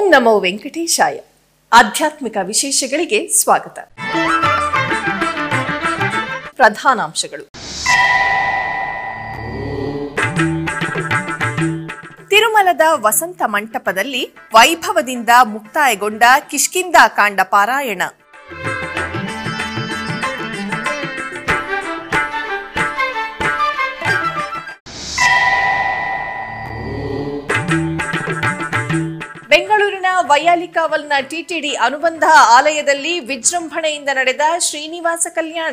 ನಮೋ ವೆಂಕಟೇಶಾಯ ಆಧ್ಯಾತ್ಮಿಕ ವಿಶೇಷಗಳಿಗೆ ಸ್ವಾಗತ ಪ್ರಧಾನಾಂಶಗಳು ತಿರುಮಲದ ವಸಂತ ಮಂಟಪದಲ್ಲಿ ವೈಭವದಿಂದ ಮುಕ್ತಾಯಗೊಂಡ ಕಿಷ್ಕಿಂದ ಕಾಂಡ ಪಾರಾಯಣ ಬೆಂಗಳೂರಿನ ವೈಯಾಲಿಕಾವಲ್ನ ಟಿಟಿಡಿ ಅನುಬಂಧ ಆಲಯದಲ್ಲಿ ವಿಜೃಂಭಣೆಯಿಂದ ನಡೆದ ಶ್ರೀನಿವಾಸ ಕಲ್ಯಾಣ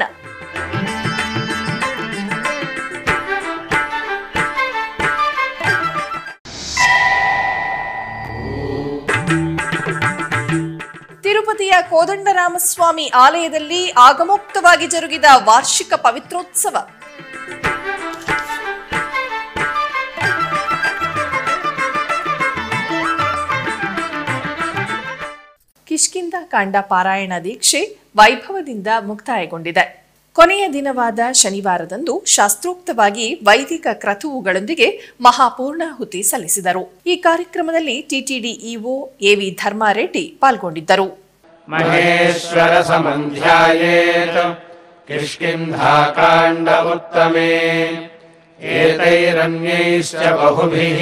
ತಿರುಪತಿಯ ಕೋದಂಡರಾಮಸ್ವಾಮಿ ಆಲಯದಲ್ಲಿ ಆಗಮೋಕ್ತವಾಗಿ ಜರುಗಿದ ವಾರ್ಷಿಕ ಪವಿತ್ರೋತ್ಸವ ಕಿಷ್ಕಿಂದ ಕಾಂಡ ಪಾರಾಯಣ ದೀಕ್ಷೆ ವೈಭವದಿಂದ ಮುಕ್ತಾಯಗೊಂಡಿದೆ ಕೊನೆಯ ದಿನವಾದ ಶನಿವಾರದಂದು ಶಾಸ್ತ್ರೋಕ್ತವಾಗಿ ವೈದಿಕ ಕ್ರತುವುಗಳೊಂದಿಗೆ ಮಹಾಪೂರ್ಣಾಹುತಿ ಸಲ್ಲಿಸಿದರು ಈ ಕಾರ್ಯಕ್ರಮದಲ್ಲಿ ಟಿಟಿಡಿ ಇಒ ಎವಿ ಧರ್ಮಾರೆಡ್ಡಿ ಪಾಲ್ಗೊಂಡಿದ್ದರು महेश्वर समन्ध्यायेत् किष्किन्धाकाण्ड उत्तमे एतैरन्यैश्च बहुभिः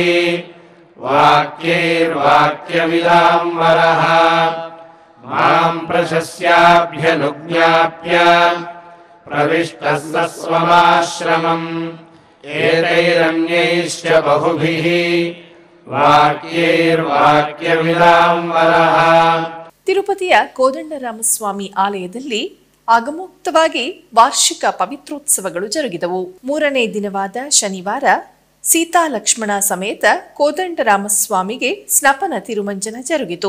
वाक्यैर्वाक्यमिदाम्बरः माम् प्रशस्याभ्यनुज्ञाप्य प्रविष्टः स स्वमाश्रमम् एतैरन्यैश्च बहुभिः वाक्यैर्वाक्यमिदाम्बरः ತಿರುಪತಿಯ ಕೋದಂಡರಾಮಸ್ವಾಮಿ ಆಲಯದಲ್ಲಿ ಆಗಮೋಕ್ತವಾಗಿ ವಾರ್ಷಿಕ ಪವಿತ್ರೋತ್ಸವಗಳು ಜರುಗಿದವು ಮೂರನೇ ದಿನವಾದ ಶನಿವಾರ ಸೀತಾ ಲಕ್ಷ್ಮಣ ಸಮೇತ ಕೋದಂಡರಾಮಸ್ವಾಮಿಗೆ ಸ್ನಪನ ತಿರುಮಂಜನ ಜರುಗಿತು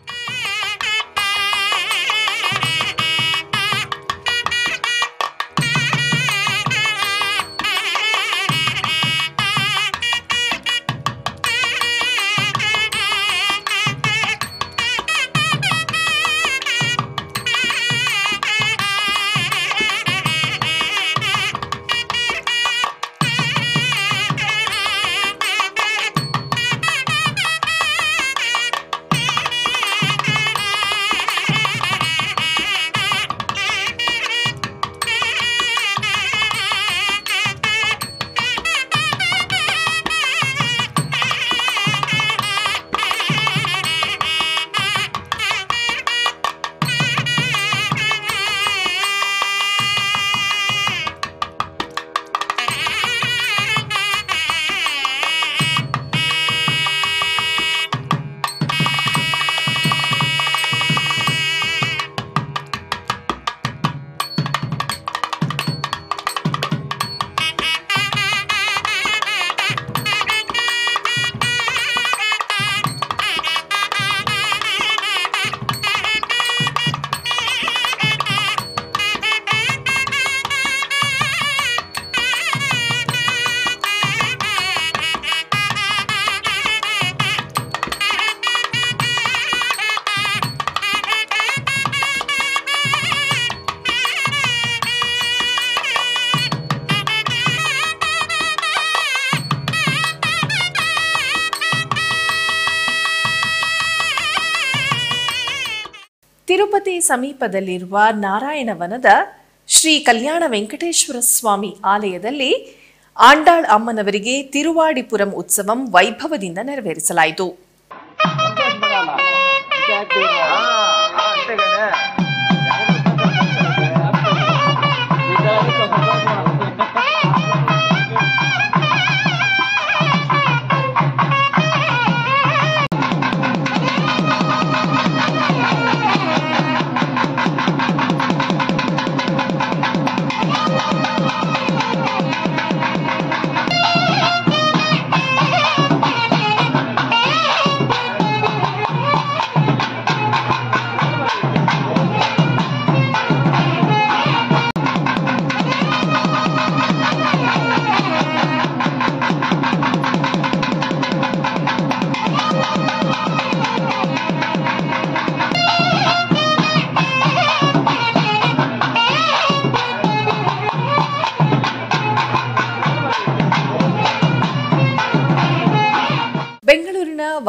ತಿರುಪತಿ ಸಮೀಪದಲ್ಲಿರುವ ನಾರಾಯಣವನದ ಶ್ರೀ ಕಲ್ಯಾಣ ವೆಂಕಟೇಶ್ವರ ಸ್ವಾಮಿ ಆಲಯದಲ್ಲಿ ಆಂಡಾಳ್ ಅಮ್ಮನವರಿಗೆ ತಿರುವಾಡಿಪುರಂ ಉತ್ಸವಂ ವೈಭವದಿಂದ ನೆರವೇರಿಸಲಾಯಿತು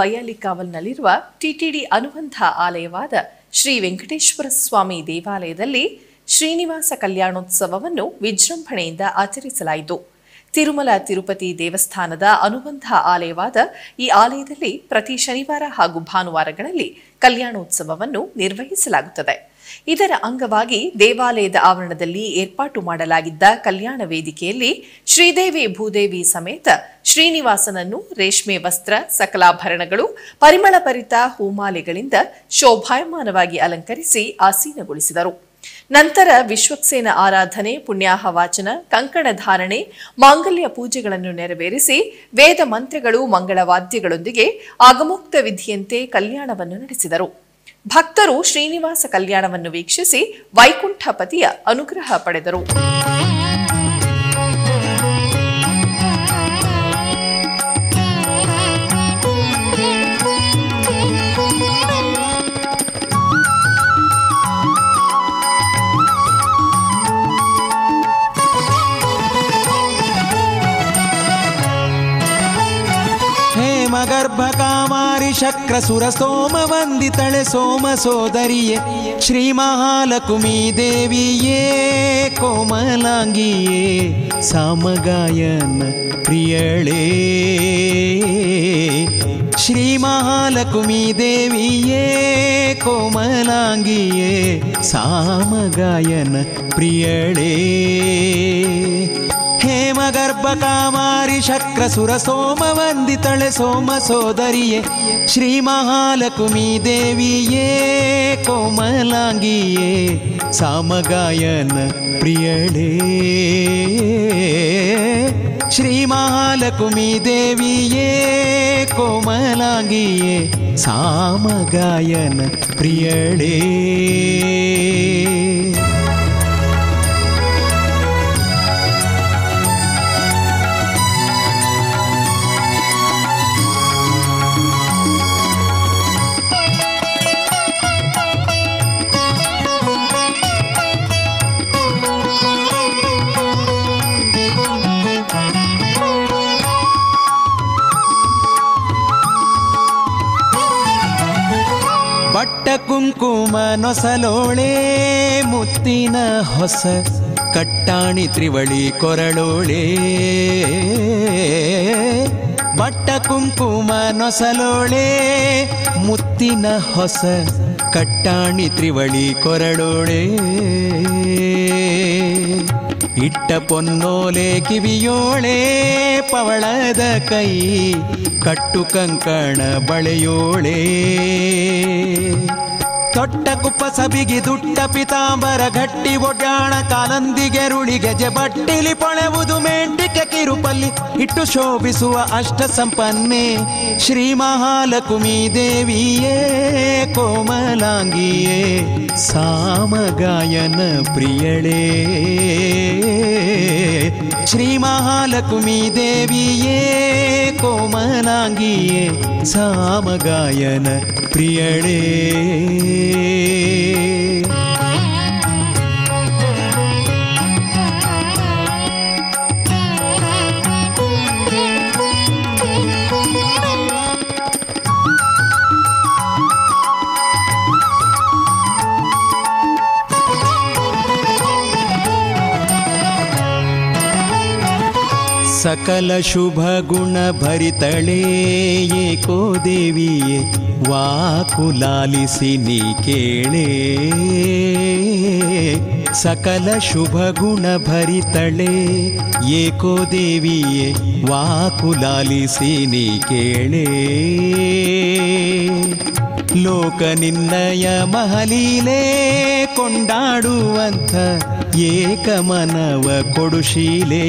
ಬಯ್ಯಾಲಿಕಾವಲ್ನಲ್ಲಿರುವ ಟಿಟಿಡಿ ಅನುಬಂಧ ಆಲಯವಾದ ಶ್ರೀ ವೆಂಕಟೇಶ್ವರ ಸ್ವಾಮಿ ದೇವಾಲಯದಲ್ಲಿ ಶ್ರೀನಿವಾಸ ಕಲ್ಯಾಣೋತ್ಸವವನ್ನು ವಿಜೃಂಭಣೆಯಿಂದ ಆಚರಿಸಲಾಯಿತು ತಿರುಮಲ ತಿರುಪತಿ ದೇವಸ್ಥಾನದ ಅನುಬಂಧ ಆಲಯವಾದ ಈ ಆಲಯದಲ್ಲಿ ಪ್ರತಿ ಶನಿವಾರ ಹಾಗೂ ಭಾನುವಾರಗಳಲ್ಲಿ ಕಲ್ಯಾಣೋತ್ಸವವನ್ನು ನಿರ್ವಹಿಸಲಾಗುತ್ತದೆ ಇದರ ಅಂಗವಾಗಿ ದೇವಾಲಯದ ಆವರಣದಲ್ಲಿ ಏರ್ಪಾಟು ಮಾಡಲಾಗಿದ್ದ ಕಲ್ಯಾಣ ವೇದಿಕೆಯಲ್ಲಿ ಶ್ರೀದೇವಿ ಭೂದೇವಿ ಸಮೇತ ಶ್ರೀನಿವಾಸನನ್ನು ರೇಷ್ಮೆ ವಸ್ತ್ರ ಸಕಲಾಭರಣಗಳು ಪರಿಮಳಭರಿತ ಹೂಮಾಲೆಗಳಿಂದ ಶೋಭಾಯಮಾನವಾಗಿ ಅಲಂಕರಿಸಿ ಆಸೀನಗೊಳಿಸಿದರು ನಂತರ ವಿಶ್ವಕ್ಸೇನ ಆರಾಧನೆ ಪುಣ್ಯಾಹ ವಾಚನ ಕಂಕಣ ಧಾರಣೆ ಮಾಂಗಲ್ಯ ಪೂಜೆಗಳನ್ನು ನೆರವೇರಿಸಿ ವೇದ ಮಂತ್ರಗಳು ಮಂಗಳವಾದ್ಯಗಳೊಂದಿಗೆ ಆಗಮೋಕ್ತ ವಿಧಿಯಂತೆ ಕಲ್ಯಾಣವನ್ನು ನಡೆಸಿದರು ಭಕ್ತರು ಶ್ರೀನಿವಾಸ ಕಲ್ಯಾಣವನ್ನು ವೀಕ್ಷಿಸಿ ವೈಕುಂಠಪತಿಯ ಅನುಗ್ರಹ ಪಡೆದರು ಹೇಮಗರ್ಭ ಕಾಮಾರಿ ಶಕ್ರ ಸುರ ಸೋಮ ವಂದಿತಳೆ ಸೋಮ ಸೋದರಿಯೇ ಶ್ರೀ ಮಹಾಲಕುಮಿ ದೇವಿಯೇ ಕೋಮಲಾಂಗಿಯೇ ಸಾಮಗಾಯನ ಪ್ರಿಯಳೇ ಶ್ರೀ ಮಹಾಲಕುಮಿ ದೇವಿಯೇ ಕೋಮಲಾಂಗಿಯೇ ಸಾಮಗಾಯನ ಪ್ರಿಯಳೇ ಹೇಮಗರ್ಭ ಕಾಮಾರಿ ಶಕ್ರ ಸುರ ಸೋಮ ವಂದಿತಳೆ ಸೋಮ ಸೋದರಿಯೇ ಶ್ರೀ ಮಹಾಲಕುಮಿ ದೇವಿಯೇ ಕೋಮಲಾಂಗಿಯೇ ಸಾಮಗಾಯನ ಪ್ರಿಯಳೇ ಶ್ರೀ ಮಹಾಲಕುಮಿ ದೇವಿಯೇ ಕೋಮಲಾಂಗಿಯೇ ಸಾಮಗಾಯನ ಪ್ರಿಯಳೇ ಬಟ್ಟ ಕುಂಕುಮ ನೊಸಲೋಳೆ ಮುತ್ತಿನ ಹೊಸ ಕಟ್ಟಾಣಿ ತ್ರಿವಳಿ ಕೊರಳೋಳೆ ಬಟ್ಟ ಕುಂಕುಮ ನೊಸಲೋಳೆ ಮುತ್ತಿನ ಹೊಸ ಕಟ್ಟಾಣಿ ತ್ರಿವಳಿ ಕೊರಳೋಳೆ ಇಟ್ಟ ಪೊನ್ನೋಲೆ ಕಿವಿಯೋಳೆ ಪವಳದ ಕೈ ಕಟ್ಟು ಕಂಕಣ ಬಳೆಯೋಳೆ ತೊಟ್ಟ ಕುಪ್ಪ ಸಬಿಗಿ ದುಟ್ಟ ಪಿತಾಂಬರ ಗಟ್ಟಿ ಒಡ್ಯಾಣ ಕಾಲಂದಿಗೆರುಳಿ ಗೆಜೆ ಬಟ್ಟಿಲಿ ಪೊಳೆವುದು ಮೆಂಟಿಕೆ ಕಿರುಪಲ್ಲಿ ಇಟ್ಟು ಶೋಭಿಸುವ ಅಷ್ಟ ಸಂಪನ್ನೆ ಶ್ರೀ ಮಹಾಲಕುಮಿ ದೇವಿಯೇ ಕೋಮಲಾಂಗಿಯೇ ಸಾಮಗಾಯನ ಪ್ರಿಯಳೇ ಶ್ರೀ ಮಹಾಲಕುಮಿ ದೇವಿಯೇ ಕೋಮಲಾಂಗಿಯೇ ಸಾಮಗಾಯನ ಪ್ರಿಯಳೇ ಸಕಲ ಶುಭ ಗುಣ ಭರಿತಳೇ ಏಕೋ ದೇವಿಯೇ ವಾಕುಲಾಲಿಸಿ ನೀ ಕೇಳೇ ಸಕಲ ಶುಭ ಗುಣ ಭರಿತಳೆ ಏಕೋ ದೇವಿಯೇ ವಾಕುಲಾಲಿಸಿ ನೀ ಕೇಳೇ ಲೋಕ ನಿನ್ನಯ ಮಹಲೀಲೆ ಕೊಂಡಾಡುವಂಥ ಏಕಮನವ ಕೊಡುಶೀಲೇ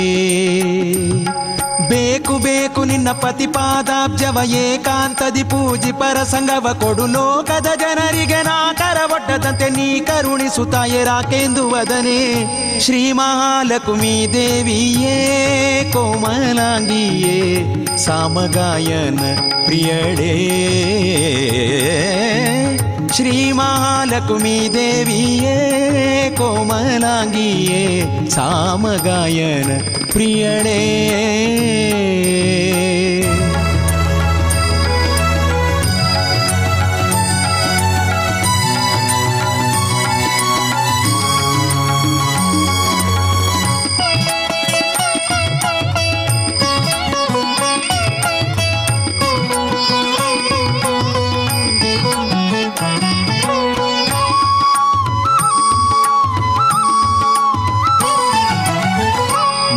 ಬೇಕು ಬೇಕು ನಿನ್ನ ಪ್ರತಿಪಾದಾಬ್ಜವ ಏಕಾಂತದಿ ಪೂಜಿ ಪರಸಂಗವ ಕೊಡು ಲೋಕದ ಜನರಿಗೆ ನಾ ಕರವಟ್ಟದಂತೆ ನೀ ಕರುಣಿಸುತ್ತಾಯೆ ರಾಕೆಂದು ವದನೆ ಶ್ರೀ ಮಹಾಲಕ್ಷ್ಮೀ ದೇವಿಯೇ ಕೋಮಲಾಂಗಿಯೇ ಸಾಮಗಾಯನ ಪ್ರಿಯಳೇ ಶ್ರೀ ಮಹಾಲಕ್ಷ್ಮೀ ದೇವಿಯೇ ಕೋಮಲಾಂಗಿಯೇ ಸಾಮಗಾಯನ ಪ್ರಿಯಳೇ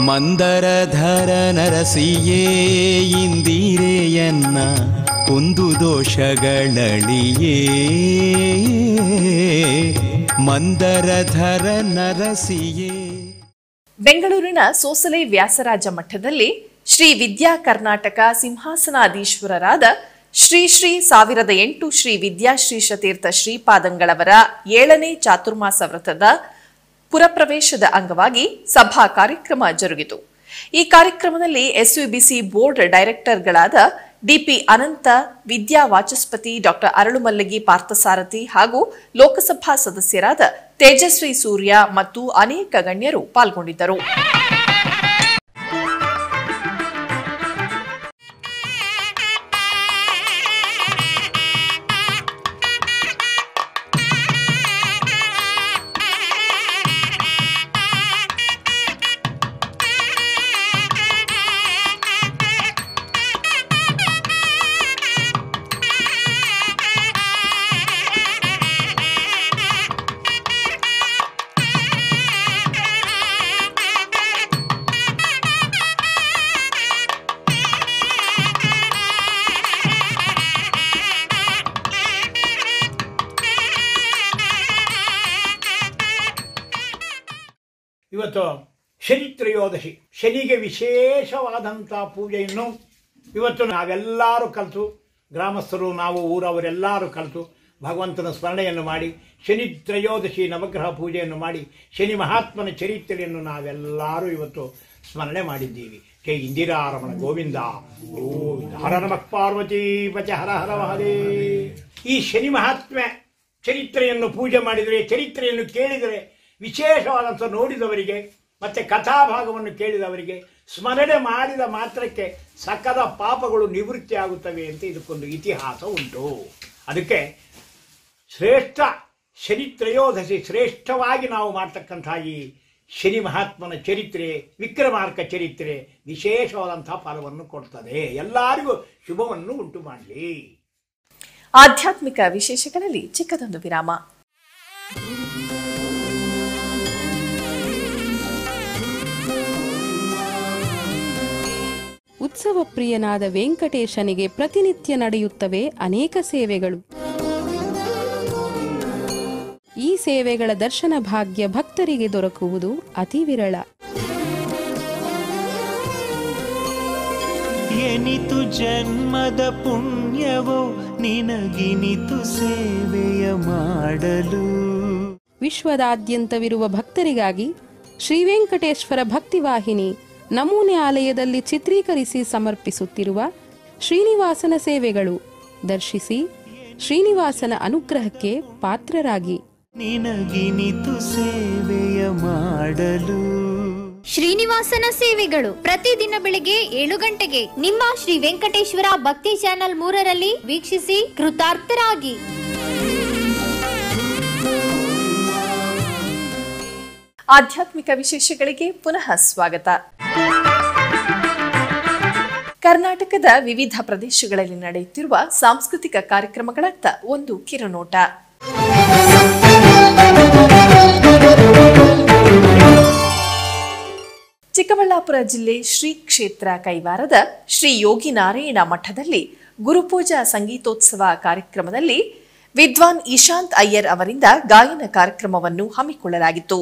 ಮಂದರಧರ ನರಸಿಯೇ ಇಂದಿರೆಯನ್ನ ಕುಂದು ದೋಷಗಳಳಿಯೇ ಮಂದರಧರ ನರಸಿಯೇ ಬೆಂಗಳೂರಿನ ಸೋಸಲೆ ವ್ಯಾಸರಾಜ ಮಠದಲ್ಲಿ ಶ್ರೀ ವಿದ್ಯಾ ಕರ್ನಾಟಕ ಸಿಂಹಾಸನಾಧೀಶ್ವರರಾದ ಶ್ರೀ ಶ್ರೀ ಸಾವಿರದ ಎಂಟು ಶ್ರೀ ವಿದ್ಯಾಶ್ರೀಷ ತೀರ್ಥ ಶ್ರೀಪಾದಂಗಳವರ ಏಳನೇ ಚಾತುರ್ಮಾಸ ವ್ರತದ ಪುರಪ್ರವೇಶದ ಅಂಗವಾಗಿ ಸಭಾ ಕಾರ್ಯಕ್ರಮ ಜರುಗಿತು ಈ ಕಾರ್ಯಕ್ರಮದಲ್ಲಿ ಎಸ್ಯುಬಿಸಿ ಬೋರ್ಡ್ ಡೈರೆಕ್ಟರ್ಗಳಾದ ಡಿಪಿ ಅನಂತ ವಿದ್ಯಾ ವಾಚಸ್ಪತಿ ಡಾಕ್ಟರ್ ಅರಳುಮಲ್ಲಗಿ ಪಾರ್ಥಸಾರಥಿ ಹಾಗೂ ಲೋಕಸಭಾ ಸದಸ್ಯರಾದ ತೇಜಸ್ವಿ ಸೂರ್ಯ ಮತ್ತು ಅನೇಕ ಗಣ್ಯರು ಪಾಲ್ಗೊಂಡಿದ್ದರು ಇವತ್ತು ಶನಿ ತ್ರಯೋದಶಿ ಶನಿಗೆ ವಿಶೇಷವಾದಂಥ ಪೂಜೆಯನ್ನು ಇವತ್ತು ನಾವೆಲ್ಲರೂ ಕಲಿತು ಗ್ರಾಮಸ್ಥರು ನಾವು ಊರವರೆಲ್ಲರೂ ಕಲಿತು ಭಗವಂತನ ಸ್ಮರಣೆಯನ್ನು ಮಾಡಿ ಶನಿ ತ್ರಯೋದಶಿ ನವಗ್ರಹ ಪೂಜೆಯನ್ನು ಮಾಡಿ ಶನಿ ಮಹಾತ್ಮನ ಚರಿತ್ರೆಯನ್ನು ನಾವೆಲ್ಲರೂ ಇವತ್ತು ಸ್ಮರಣೆ ಮಾಡಿದ್ದೀವಿ ಕೆ ಇಂದಿರಾರಮಣ ಗೋವಿಂದ ಗೋವಿಂದ ಹರ ನಮಃ ಪಾರ್ವತಿ ಪಚ ಹರ ಹರ ಮಹದೇವ್ ಈ ಶನಿ ಮಹಾತ್ಮೆ ಚರಿತ್ರೆಯನ್ನು ಪೂಜೆ ಮಾಡಿದರೆ ಚರಿತ್ರೆಯನ್ನು ಕೇಳಿದರೆ ವಿಶೇಷವಾದಂಥ ನೋಡಿದವರಿಗೆ ಮತ್ತೆ ಕಥಾಭಾಗವನ್ನು ಕೇಳಿದವರಿಗೆ ಸ್ಮರಣೆ ಮಾಡಿದ ಮಾತ್ರಕ್ಕೆ ಸಕಲ ಪಾಪಗಳು ನಿವೃತ್ತಿ ಆಗುತ್ತವೆ ಅಂತ ಇದಕ್ಕೊಂದು ಇತಿಹಾಸ ಉಂಟು ಅದಕ್ಕೆ ಶ್ರೇಷ್ಠ ಶನಿ ತ್ರಯೋದಶಿ ಶ್ರೇಷ್ಠವಾಗಿ ನಾವು ಮಾಡ್ತಕ್ಕಂಥ ಈ ಶನಿ ಮಹಾತ್ಮನ ಚರಿತ್ರೆ ವಿಕ್ರಮಾರ್ಕ ಚರಿತ್ರೆ ವಿಶೇಷವಾದಂಥ ಫಲವನ್ನು ಕೊಡ್ತದೆ ಎಲ್ಲರಿಗೂ ಶುಭವನ್ನು ಉಂಟು ಮಾಡಲಿ ಆಧ್ಯಾತ್ಮಿಕ ವಿಶೇಷಗಳಲ್ಲಿ ಚಿಕ್ಕದೊಂದು ವಿರಾಮ ಉತ್ಸವ ಪ್ರಿಯನಾದ ವೆಂಕಟೇಶನಿಗೆ ಪ್ರತಿನಿತ್ಯ ನಡೆಯುತ್ತವೆ ಅನೇಕ ಸೇವೆಗಳು ಈ ಸೇವೆಗಳ ದರ್ಶನ ಭಾಗ್ಯ ಭಕ್ತರಿಗೆ ದೊರಕುವುದು ಅತಿ ವಿರಳ ಎನಿತು ಜನ್ಮದ ಪುಣ್ಯವೋ ನಿನಗಿನಿತು ಸೇವೆಯ ಮಾಡಲು ವಿಶ್ವದಾದ್ಯಂತವಿರುವ ಭಕ್ತರಿಗಾಗಿ ಶ್ರೀ ವೆಂಕಟೇಶ್ವರ ಭಕ್ತಿವಾಹಿನಿ ನಮೂನೆ ಆಲಯದಲ್ಲಿ ಚಿತ್ರೀಕರಿಸಿ ಸಮರ್ಪಿಸುತ್ತಿರುವ ಶ್ರೀನಿವಾಸನ ಸೇವೆಗಳು ದರ್ಶಿಸಿ ಶ್ರೀನಿವಾಸನ ಅನುಗ್ರಹಕ್ಕೆ ಪಾತ್ರರಾಗಿ ನಿನಗಿನಿತು ಸೇವೆಯ ಮಾಡಲು ಶ್ರೀನಿವಾಸನ ಸೇವೆಗಳು ಪ್ರತಿದಿನ ಬೆಳಿಗ್ಗೆ ಏಳು ಗಂಟೆಗೆ ನಿಮ್ಮ ಶ್ರೀ ವೆಂಕಟೇಶ್ವರ ಭಕ್ತಿ ಚಾನೆಲ್ ಮೂರರಲ್ಲಿ ವೀಕ್ಷಿಸಿ ಕೃತಾರ್ಥರಾಗಿ ಆಧ್ಯಾತ್ಮಿಕ ವಿಶೇಷಗಳಿಗೆ ಪುನಃ ಸ್ವಾಗತ ಕರ್ನಾಟಕದ ವಿವಿಧ ಪ್ರದೇಶಗಳಲ್ಲಿ ನಡೆಯುತ್ತಿರುವ ಸಾಂಸ್ಕೃತಿಕ ಕಾರ್ಯಕ್ರಮಗಳತ್ತ ಒಂದು ಕಿರುನೋಟ ಚಿಕ್ಕಬಳ್ಳಾಪುರ ಜಿಲ್ಲೆ ಶ್ರೀ ಕ್ಷೇತ್ರ ಕೈವಾರದ ಶ್ರೀ ಯೋಗಿ ನಾರಾಯಣ ಮಠದಲ್ಲಿ ಗುರುಪೂಜಾ ಸಂಗೀತೋತ್ಸವ ಕಾರ್ಯಕ್ರಮದಲ್ಲಿ ವಿದ್ವಾನ್ ಇಶಾಂತ್ ಅಯ್ಯರ್ ಅವರಿಂದ ಗಾಯನ ಕಾರ್ಯಕ್ರಮವನ್ನು ಹಮ್ಮಿಕೊಳ್ಳಲಾಗಿತ್ತು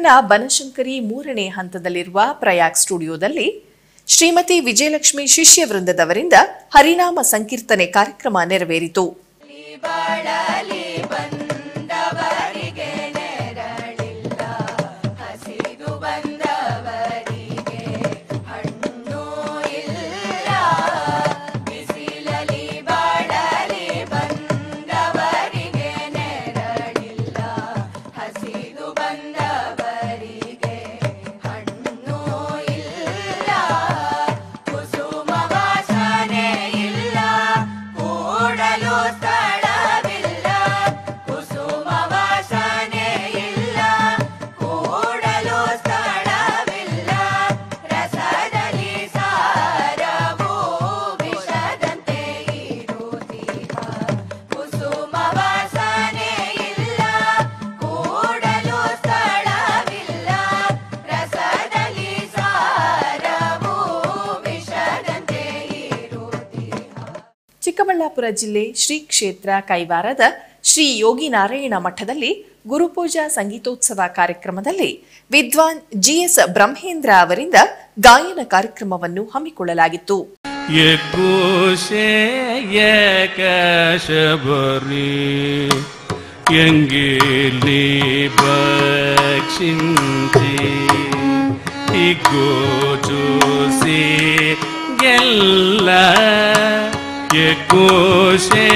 ಮೈಸೂರಿನ ಬನಶಂಕರಿ ಮೂರನೇ ಹಂತದಲ್ಲಿರುವ ಪ್ರಯಾಗ್ ಸ್ಟುಡಿಯೋದಲ್ಲಿ ಶ್ರೀಮತಿ ವಿಜಯಲಕ್ಷ್ಮಿ ಶಿಷ್ಯ ವೃಂದದವರಿಂದ ಹರಿನಾಮ ಸಂಕೀರ್ತನೆ ಕಾರ್ಯಕ್ರಮ ನೆರವೇರಿತು ಚಿಕ್ಕಬಳ್ಳಾಪುರ ಜಿಲ್ಲೆ ಶ್ರೀ ಕ್ಷೇತ್ರ ಕೈವಾರದ ಶ್ರೀ ಯೋಗಿ ನಾರಾಯಣ ಮಠದಲ್ಲಿ ಗುರುಪೂಜಾ ಸಂಗೀತೋತ್ಸವ ಕಾರ್ಯಕ್ರಮದಲ್ಲಿ ವಿದ್ವಾನ್ ಜಿಎಸ್ ಬ್ರಹ್ಮೇಂದ್ರ ಅವರಿಂದ ಗಾಯನ ಕಾರ್ಯಕ್ರಮವನ್ನು ಹಮ್ಮಿಕೊಳ್ಳಲಾಗಿತ್ತು ಯಕೋಶೆ ಯಕಶಬರಿ ಎಂಗೇಲಿ ಬಕ್ಷಿಂತಿ ಇಗೋ ಜೋಸಿ ಗೆಲ್ಲ ಯಕೋಶೆ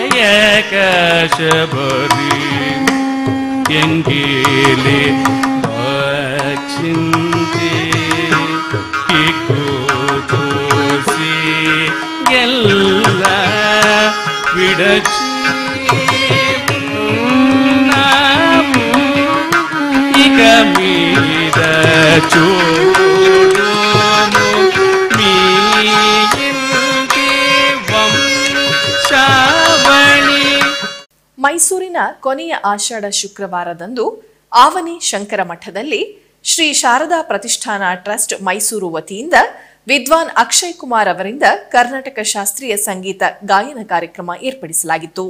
ಯಕಶಬರಿ ಎಂಗೇಲಿ ಬಕ್ಷಿಂತಿ ಇಗೋ ತೋಸಿ ಎಲ್ಲ ವಿಡಚಿ ఇక మీద చూడును మీ ఇంటి వంశావళి ಮೈಸೂರಿನ ಕೊನೆಯ ಆಷಾಢ ಶುಕ್ರವಾರದಂದು ಆವನಿ ಶಂಕರ ಮಠದಲ್ಲಿ ಶ್ರೀ ಶಾರದಾ ಪ್ರತಿಷ್ಠಾನ ಟ್ರಸ್ಟ್ ಮೈಸೂರು ವತಿಯಿಂದ ವಿದ್ವಾನ್ ಅಕ್ಷಯ್ ಕುಮಾರ್ ಅವರಿಂದ ಕರ್ನಾಟಕ ಶಾಸ್ತ್ರೀಯ ಸಂಗೀತ ಗಾಯನ ಕಾರ್ಯಕ್ರಮ ಏರ್ಪಡಿಸಲಾಗಿತ್ತು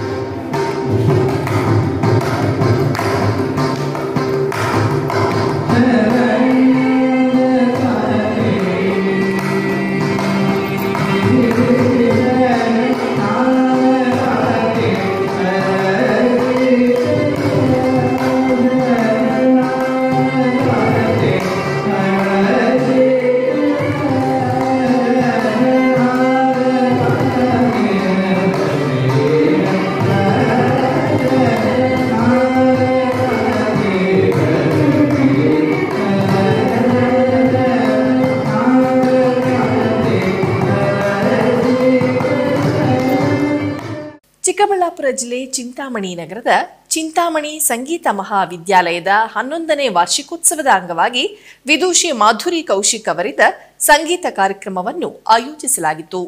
ಚಿಕ್ಕಬಳ್ಳಾಪುರ ಜಿಲ್ಲೆ ಚಿಂತಾಮಣಿ ನಗರದ ಚಿಂತಾಮಣಿ ಸಂಗೀತ ಮಹಾವಿದ್ಯಾಲಯದ ಹನ್ನೊಂದನೇ ವಾರ್ಷಿಕೋತ್ಸವದ ಅಂಗವಾಗಿ ವಿದೂಷಿ ಮಾಧುರಿ ಕೌಶಿಕ್ ಅವರಿಂದ ಸಂಗೀತ ಕಾರ್ಯಕ್ರಮವನ್ನು ಆಯೋಜಿಸಲಾಗಿತ್ತು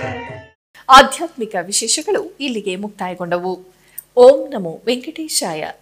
ಆಧ್ಯಾತ್ಮಿಕ ವಿಶೇಷಗಳು ಇಲ್ಲಿಗೆ ಮುಕ್ತಾಯಗೊಂಡವು ಓಂ ನಮೋ ವೆಂಕಟೇಶಾಯ